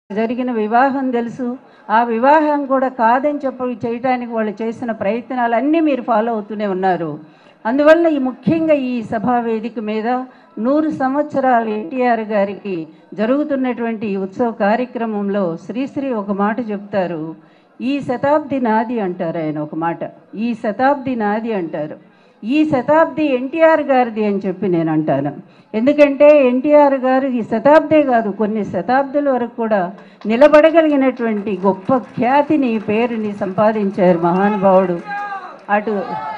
జరిగిన వివాహం తెలుసు ఆ వివాహం కూడా కాదని చెప్పి చేయడానికి వాళ్ళు చేసిన ప్రయత్నాలన్నీ మీరు ఫాలో అవుతూనే ఉన్నారు అందువల్ల ఈ ముఖ్యంగా ఈ సభా వేదిక మీద నూరు సంవత్సరాలు ఎన్టీఆర్ గారికి జరుగుతున్నటువంటి ఈ ఉత్సవ కార్యక్రమంలో శ్రీశ్రీ ఒక మాట చెప్తారు ఈ శతాబ్ది నాది అంటారు ఆయన ఒక మాట ఈ శతాబ్ది నాది అంటారు ఈ శతాబ్ది ఎన్టీఆర్ గారిది అని చెప్పి నేను అంటాను ఎందుకంటే ఎన్టీఆర్ గారు ఈ శతాబ్దే కాదు కొన్ని శతాబ్దుల వరకు కూడా నిలబడగలిగినటువంటి గొప్ప ఖ్యాతిని పేరుని సంపాదించారు మహానుభావుడు అటు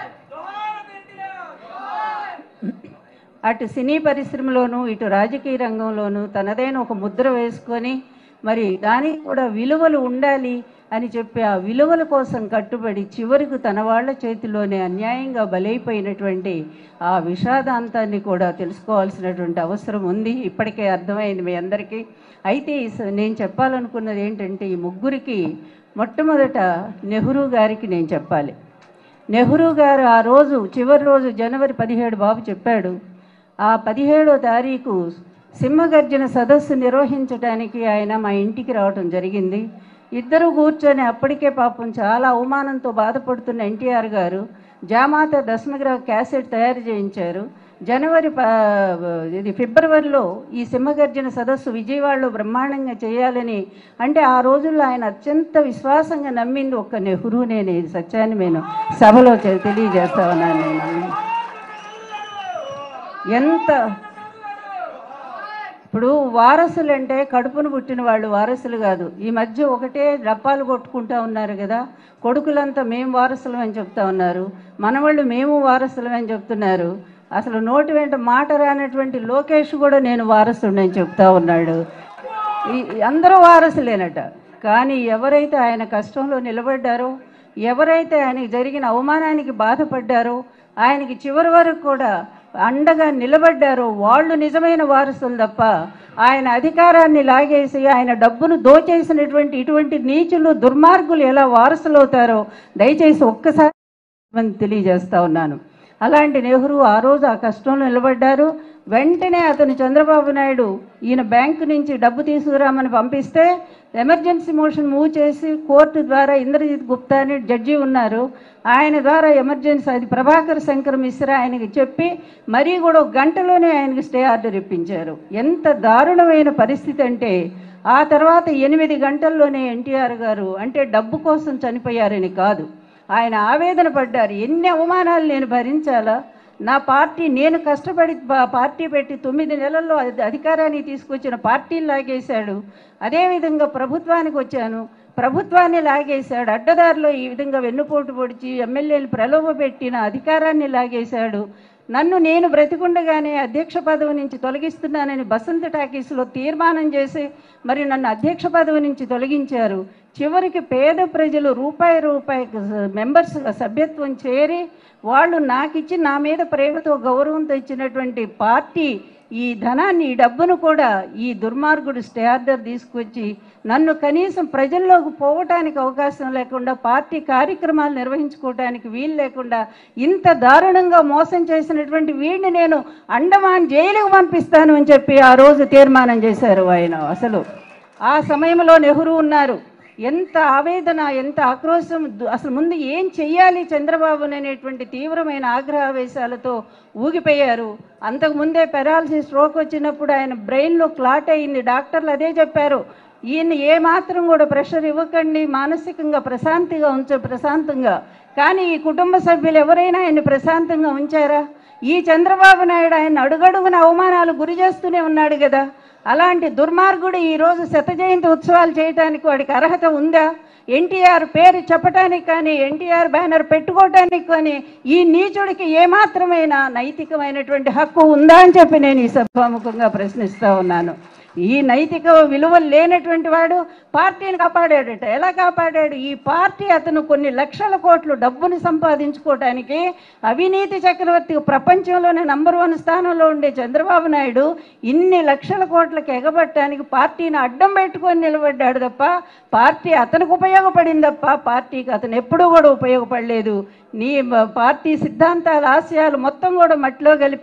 అటు సినీ పరిశ్రమలోనూ ఇటు రాజకీయ రంగంలోనూ తనదైన ఒక ముద్ర వేసుకొని మరి దానికి కూడా విలువలు ఉండాలి అని చెప్పి ఆ విలువల కోసం కట్టుబడి చివరకు తన వాళ్ళ చేతిలోనే అన్యాయంగా బలైపోయినటువంటి ఆ విషాదాంతాన్ని కూడా తెలుసుకోవాల్సినటువంటి అవసరం ఉంది ఇప్పటికే అర్థమైంది మీ అందరికీ అయితే ఈ స- నేను చెప్పాలనుకున్నది ఏంటంటే ఈ ముగ్గురికి మొట్టమొదట నెహ్రూ గారికి నేను చెప్పాలి నెహ్రూ గారు ఆ రోజు చివరి రోజు జనవరి పదిహేడు బాబు చెప్పాడు ఆ పదిహేడో తారీఖు సింహగర్జన సదస్సు నిర్వహించడానికి ఆయన మా ఇంటికి రావటం జరిగింది ఇద్దరు కూర్చొని అప్పటికే పాపం చాలా అవమానంతో బాధపడుతున్న ఎన్టీఆర్ గారు జామాత దశమగ్రహ క్యాసెట్ తయారు చేయించారు జనవరి ప ఇది ఫిబ్రవరిలో ఈ సింహగర్జన సదస్సు విజయవాడలో బ్రహ్మాండంగా చేయాలని అంటే ఆ రోజుల్లో ఆయన అత్యంత విశ్వాసంగా నమ్మింది ఒక్క నెహ్రూనే ఈ సత్యాన్ని నేను సభలో చె- తెలియజేస్తా ఉన్నాను నేను ఎంత ఇప్పుడు వారసులు అంటే కడుపును పుట్టిన వాళ్ళు వారసులు కాదు ఈ మధ్య ఒకటే డప్పాలు కొట్టుకుంటా ఉన్నారు కదా కొడుకులంతా మేము వారసులం అని చెప్తా ఉన్నారు మనవాళ్ళు మేము వారసులం అని చెప్తున్నారు అసలు నోటి వెంట మాట రానటువంటి లోకేష్ కూడా నేను వారసుడని చెప్తా ఉన్నాడు ఈ ఈ అందరూ వారసులేనట కానీ ఎవరైతే ఆయన కష్టంలో నిలబడ్డారో ఎవరైతే ఆయనకి జరిగిన అవమానానికి బాధపడ్డారో ఆయనకి చివరి వరకు కూడా అండగా నిలబడ్డారో వాళ్ళు నిజమైన వారసులు తప్ప ఆయన అధికారాన్ని లాగేసి ఆయన డబ్బును దోచేసినటువంటి ఇటువంటి నీచులు దుర్మార్గులు ఎలా వారసులు అవుతారో దయచేసి ఒక్కసారి అని తెలియజేస్తా ఉన్నాను అలాంటి నెహ్రూ ఆ రోజు ఆ కష్టంలో నిలబడ్డారు వెంటనే అతను చంద్రబాబు నాయుడు ఈయన బ్యాంకు నుంచి డబ్బు తీసుకురామని పంపిస్తే ఎమర్జెన్సీ మోషన్ మూవ్ చేసి కోర్టు ద్వారా ఇంద్రజిత్ గుప్తా అని జడ్జి ఉన్నారు ఆయన ద్వారా ఎమర్జెన్సీ అది ప్రభాకర్ శంకర్ మిశ్రా ఆయనకి చెప్పి మరీ కూడా ఒక గంటలోనే ఆయనకి స్టే ఆర్డర్ ఇప్పించారు ఎంత దారుణమైన పరిస్థితి అంటే ఆ తర్వాత ఎనిమిది గంటల్లోనే ఎన్టీఆర్ గారు అంటే డబ్బు కోసం చనిపోయారని కాదు ఆయన ఆవేదన పడ్డారు ఎన్ని అవమానాలు నేను భరించాలా నా పార్టీ నేను కష్టపడి పా- పార్టీ పెట్టి తొమ్మిది నెలల్లో అధి- అధికారాన్ని తీసుకొచ్చిన పార్టీని లాగేశాడు అదేవిధంగా ప్రభుత్వానికి వచ్చాను ప్రభుత్వాన్ని లాగేశాడు అడ్డదారిలో ఈ విధంగా వెన్నుపోటు పొడిచి ఎమ్మెల్యేలు ప్రలోభ పెట్టిన అధికారాన్ని లాగేశాడు నన్ను నేను బ్రతికుండగానే అధ్యక్ష పదవి నుంచి తొలగిస్తున్నానని బసంత టాకీస్లో తీర్మానం చేసి మరి నన్ను అధ్యక్ష పదవి నుంచి తొలగించారు చివరికి పేద ప్రజలు రూపాయి రూపాయి మెంబర్స్ సభ్యత్వం చేరి వాళ్ళు నాకు ఇచ్చి నా మీద ప్రేమతో గౌరవంతో ఇచ్చినటువంటి పార్టీ ఈ ధనాన్ని ఈ డబ్బును కూడా ఈ దుర్మార్గుడు స్టే ఆర్డర్ తీసుకొచ్చి నన్ను కనీసం ప్రజల్లోకి పోవటానికి అవకాశం లేకుండా పార్టీ కార్యక్రమాలు నిర్వహించుకోవటానికి వీలు లేకుండా ఇంత దారుణంగా మోసం చేసినటువంటి వీడిని నేను అండమాన్ జైలుకు పంపిస్తాను అని చెప్పి ఆ రోజు తీర్మానం చేశారు ఆయన అసలు ఆ సమయంలో నెహ్రూ ఉన్నారు ఎంత ఆవేదన ఎంత ఆక్రోశం దు- అసలు ముందు ఏం చెయ్యాలి చంద్రబాబు అనేటువంటి తీవ్రమైన ఆగ్రహావేశాలతో ఊగిపోయారు అంతకు ముందే పెరాలసిస్ స్ట్రోక్ వచ్చినప్పుడు ఆయన బ్రెయిన్లో క్లాట్ అయింది డాక్టర్లు అదే చెప్పారు ఈయన ఏ మాత్రం కూడా ప్రెషర్ ఇవ్వకండి మానసికంగా ప్రశాంతిగా ఉంచ ప్రశాంతంగా కానీ ఈ కుటుంబ సభ్యులు ఎవరైనా ఆయన ప్రశాంతంగా ఉంచారా ఈ చంద్రబాబు నాయుడు ఆయన అడుగడుగున అవమానాలు గురి చేస్తూనే ఉన్నాడు కదా అలాంటి దుర్మార్గుడు ఈరోజు శత జయంతి ఉత్సవాలు చేయడానికి వాడికి అర్హత ఉందా ఎన్టీఆర్ పేరు చెప్పటానికి కానీ ఎన్టీఆర్ బ్యానర్ పెట్టుకోవటానికి కానీ ఈ నీచుడికి ఏమాత్రమైన నైతికమైనటువంటి హక్కు ఉందా అని చెప్పి నేను ఈ సభాముఖంగా ప్రశ్నిస్తా ఉన్నాను ఈ నైతిక విలువలు లేనటువంటి వాడు పార్టీని కాపాడాడట ఎలా కాపాడాడు ఈ పార్టీ అతను కొన్ని లక్షల కోట్లు డబ్బుని సంపాదించుకోవడానికి అవినీతి చక్రవర్తి ప్రపంచంలోనే నంబర్ వన్ స్థానంలో ఉండే చంద్రబాబు నాయుడు ఇన్ని లక్షల కోట్లకు ఎగబట్టడానికి పార్టీని అడ్డం పెట్టుకొని నిలబడ్డాడు తప్ప పార్టీ అతనికి ఉపయోగపడింది తప్ప పార్టీకి అతను ఎప్పుడూ కూడా ఉపయోగపడలేదు నీ మ- పార్టీ సిద్ధాంతాల ఆశయాలు మొత్తం కూడా మట్టిలో కలిపి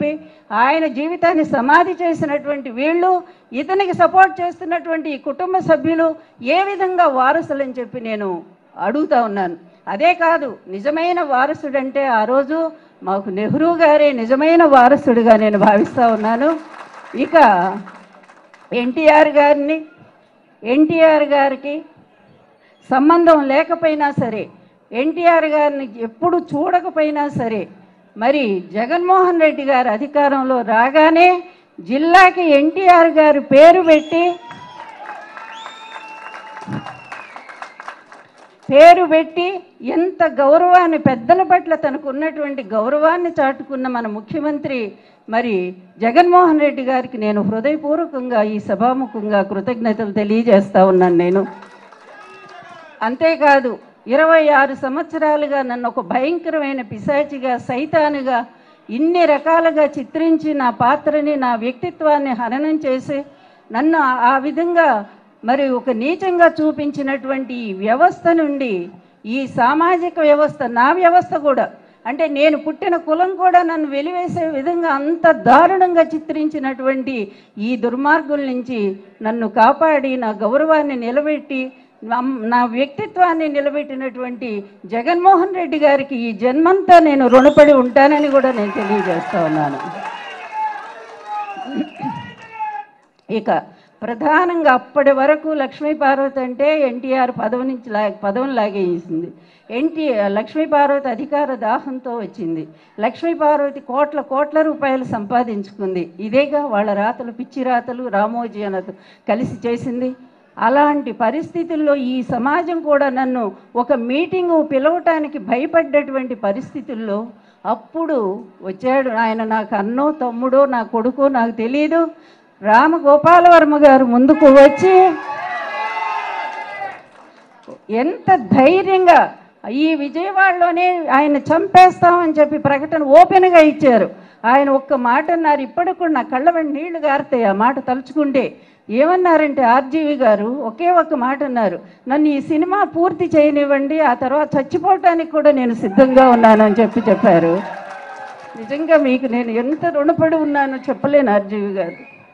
ఆయన జీవితాన్ని సమాధి చేసినటువంటి వీళ్ళు ఇతనికి సపోర్ట్ చేస్తున్నటువంటి ఈ కుటుంబ సభ్యులు ఏ విధంగా వారసులని చెప్పి నేను అడుగుతా ఉన్నాను అదే కాదు నిజమైన వారసుడంటే ఆ రోజు మాకు నెహ్రూ గారే నిజమైన వారసుడిగా నేను భావిస్తూ ఉన్నాను ఇక ఎన్టీఆర్ గారిని ఎన్టీఆర్ గారికి సంబంధం లేకపోయినా సరే ఎన్టీఆర్ గారిని ఎప్పుడు చూడకపోయినా సరే మరి జగన్మోహన్ రెడ్డి గారు అధికారంలో రాగానే జిల్లాకి ఎన్టీఆర్ గారి పేరు పెట్టి పేరు పెట్టి ఎంత గౌరవాన్ని పెద్దల పట్ల తనకు ఉన్నటువంటి గౌరవాన్ని చాటుకున్న మన ముఖ్యమంత్రి మరి జగన్మోహన్ రెడ్డి గారికి నేను హృదయపూర్వకంగా ఈ సభాముఖంగా కృతజ్ఞతలు తెలియజేస్తా ఉన్నాను నేను అంతేకాదు ఇరవై ఆరు సంవత్సరాలుగా నన్ను ఒక భయంకరమైన పిశాచిగా సైతానుగా ఇన్ని రకాలుగా చిత్రించి నా పాత్రని నా వ్యక్తిత్వాన్ని హననం చేసి నన్ను ఆ- ఆ విధంగా మరి ఒక నీచంగా చూపించినటువంటి ఈ వ్యవస్థ నుండి ఈ సామాజిక వ్యవస్థ నా వ్యవస్థ కూడా అంటే నేను పుట్టిన కులం కూడా నన్ను వెలివేసే విధంగా అంత దారుణంగా చిత్రించినటువంటి ఈ దుర్మార్గుల నుంచి నన్ను కాపాడి నా గౌరవాన్ని నిలబెట్టి నా- నా వ్యక్తిత్వాన్ని నిలబెట్టినటువంటి జగన్మోహన్ రెడ్డి గారికి ఈ జన్మంతా నేను రుణపడి ఉంటానని కూడా నేను తెలియజేస్తా ఉన్నాను ఇక ప్రధానంగా అప్పటి వరకు లక్ష్మీ పార్వతి అంటే ఎన్టీఆర్ పదవి నుంచి లా పదవిని లాగేసింది ఎన్టీ లక్ష్మీ పార్వతి అధికార దాహంతో వచ్చింది లక్ష్మీ పార్వతి కోట్ల కోట్ల రూపాయలు సంపాదించుకుంది ఇదేగా వాళ్ళ రాతలు పిచ్చి రాతలు రామోజీ అన్నది కలిసి చేసింది అలాంటి పరిస్థితుల్లో ఈ సమాజం కూడా నన్ను ఒక మీటింగు పిలవటానికి భయపడ్డటువంటి పరిస్థితుల్లో అప్పుడు వచ్చాడు ఆయన నాకు అన్నో తమ్ముడో నా కొడుకో నాకు తెలియదు రామగోపాలవర్మ గారు ముందుకు వచ్చి ఎంత ధైర్యంగా ఈ విజయవాడలోనే ఆయన చంపేస్తామని చెప్పి ప్రకటన ఓపెన్గా ఇచ్చారు ఆయన ఒక్క మాట అన్నారు ఇప్పటికి కూడా నా కళ్ళ వెంట నీళ్లు గారుతాయి ఆ మాట తలుచుకుంటే ఏమన్నారంటే ఆర్జీవి గారు ఒకే ఒక్క మాట అన్నారు నన్ను ఈ సినిమా పూర్తి చేయనివ్వండి ఆ తర్వాత చచ్చిపోవటానికి కూడా నేను సిద్ధంగా ఉన్నాను అని చెప్పి చెప్పారు నిజంగా మీకు నేను ఎంత రుణపడి ఉన్నానో చెప్పలేను ఆర్జీవి గారు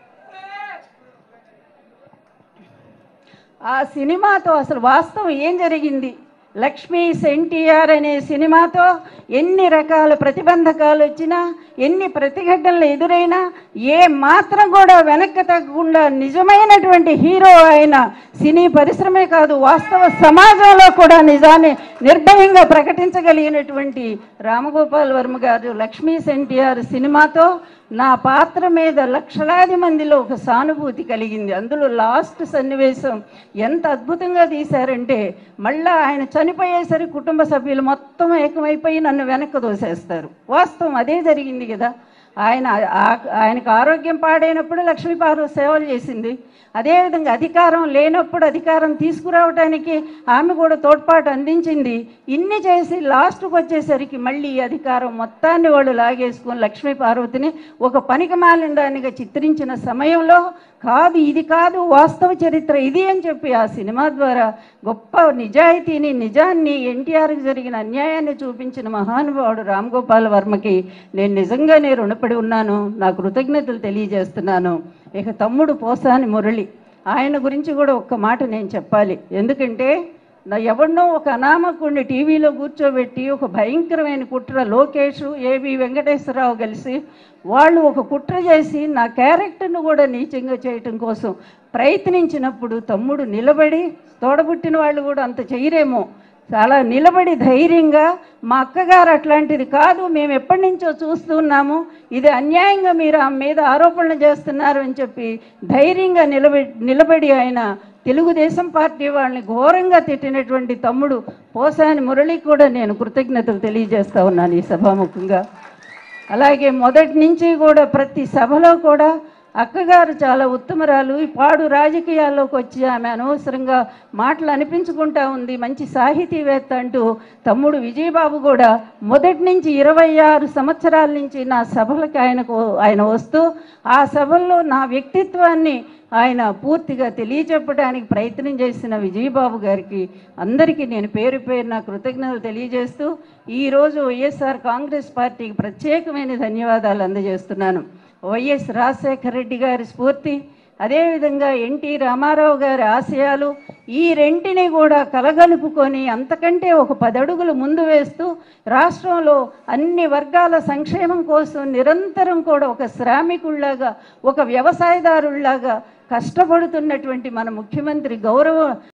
ఆ సినిమాతో అసలు వాస్తవం ఏం జరిగింది లక్ష్మీ ఎన్టీఆర్ అనే సినిమాతో ఎన్ని రకాల ప్రతిబంధకాలు వచ్చినా ఎన్ని ప్రతిఘటనలు ఎదురైనా ఏ మాత్రం కూడా వెనక్కి తగ్గకుండా నిజమైనటువంటి హీరో అయిన సినీ పరిశ్రమే కాదు వాస్తవ సమాజంలో కూడా నిజాన్ని నిర్భయంగా ప్రకటించగలిగినటువంటి రామగోపాల్ వర్మ గారు లక్ష్మీ ఎన్టీఆర్ సినిమాతో నా పాత్ర మీద లక్షలాది మందిలో ఒక సానుభూతి కలిగింది అందులో లాస్ట్ సన్నివేశం ఎంత అద్భుతంగా తీశారంటే మళ్ళా ఆయన చనిపోయేసరికి కుటుంబ సభ్యులు మొత్తం ఏకమైపోయి నన్ను వెనక్కి దోసేస్తారు వాస్తవం అదే జరిగింది కదా ఆయన ఆ- ఆయనకు ఆరోగ్యం పాడైనప్పుడు లక్ష్మీపార్వతి సేవలు చేసింది అదేవిధంగా అధికారం లేనప్పుడు అధికారం తీసుకురావడానికి ఆమె కూడా తోడ్పాటు అందించింది ఇన్ని చేసి లాస్ట్కి వచ్చేసరికి మళ్ళీ ఈ అధికారం మొత్తాన్ని వాళ్ళు లాగేసుకొని లక్ష్మీ పార్వతిని ఒక పనికి మాలిందానిగా చిత్రించిన సమయంలో కాదు ఇది కాదు వాస్తవ చరిత్ర ఇది అని చెప్పి ఆ సినిమా ద్వారా గొప్ప నిజాయితీని నిజాన్ని ఎన్టీఆర్కి జరిగిన అన్యాయాన్ని చూపించిన మహానుభావుడు రామ్ గోపాల్ వర్మకి నేను నిజంగానే రుణపడి ఉన్నాను నా కృతజ్ఞతలు తెలియజేస్తున్నాను ఇక తమ్ముడు పోసాని మురళి ఆయన గురించి కూడా ఒక్క మాట నేను చెప్పాలి ఎందుకంటే నా ఎవరినో ఒక అనామకుడిని టీవీలో కూర్చోబెట్టి ఒక భయంకరమైన కుట్ర లోకేష్ ఏబి వెంకటేశ్వరరావు కలిసి వాళ్ళు ఒక కుట్ర చేసి నా క్యారెక్టర్ను కూడా నీచంగా చేయటం కోసం ప్రయత్నించినప్పుడు తమ్ముడు నిలబడి తోడబుట్టిన వాళ్ళు కూడా అంత చేయరేమో చాలా నిలబడి ధైర్యంగా మా అక్కగారు అట్లాంటిది కాదు మేము ఎప్పటి నుంచో చూస్తున్నాము ఇది అన్యాయంగా మీరు ఆమె మీద ఆరోపణలు చేస్తున్నారు అని చెప్పి ధైర్యంగా నిలబడి నిలబడి ఆయన తెలుగుదేశం పార్టీ వాళ్ళని ఘోరంగా తిట్టినటువంటి తమ్ముడు పోసాని మురళి కూడా నేను కృతజ్ఞతలు తెలియజేస్తా ఉన్నాను ఈ సభాముఖంగా అలాగే మొదటి నుంచి కూడా ప్రతి సభలో కూడా అక్కగారు చాలా ఉత్తమరాలు ఈ పాడు రాజకీయాల్లోకి వచ్చి ఆమె అనవసరంగా మాటలు అనిపించుకుంటా ఉంది మంచి సాహితీవేత్త అంటూ తమ్ముడు విజయబాబు కూడా మొదటి నుంచి ఇరవై ఆరు సంవత్సరాల నుంచి నా సభలకు ఆయనకు ఆయన వస్తూ ఆ సభల్లో నా వ్యక్తిత్వాన్ని ఆయన పూర్తిగా తెలియచెప్పడానికి ప్రయత్నం చేసిన విజయబాబు గారికి అందరికీ నేను పేరు పేరున కృతజ్ఞతలు తెలియజేస్తూ ఈరోజు వైఎస్ఆర్ కాంగ్రెస్ పార్టీకి ప్రత్యేకమైన ధన్యవాదాలు అందజేస్తున్నాను వైఎస్ రాజశేఖర రెడ్డి గారి స్ఫూర్తి అదేవిధంగా ఎన్టీ రామారావు గారి ఆశయాలు ఈ రెంటిని కూడా కలగలుపుకొని అంతకంటే ఒక పదడుగులు ముందు వేస్తూ రాష్ట్రంలో అన్ని వర్గాల సంక్షేమం కోసం నిరంతరం కూడా ఒక శ్రామికుల్లాగా ఒక వ్యవసాయదారుల్లాగా కష్టపడుతున్నటువంటి మన ముఖ్యమంత్రి గౌరవ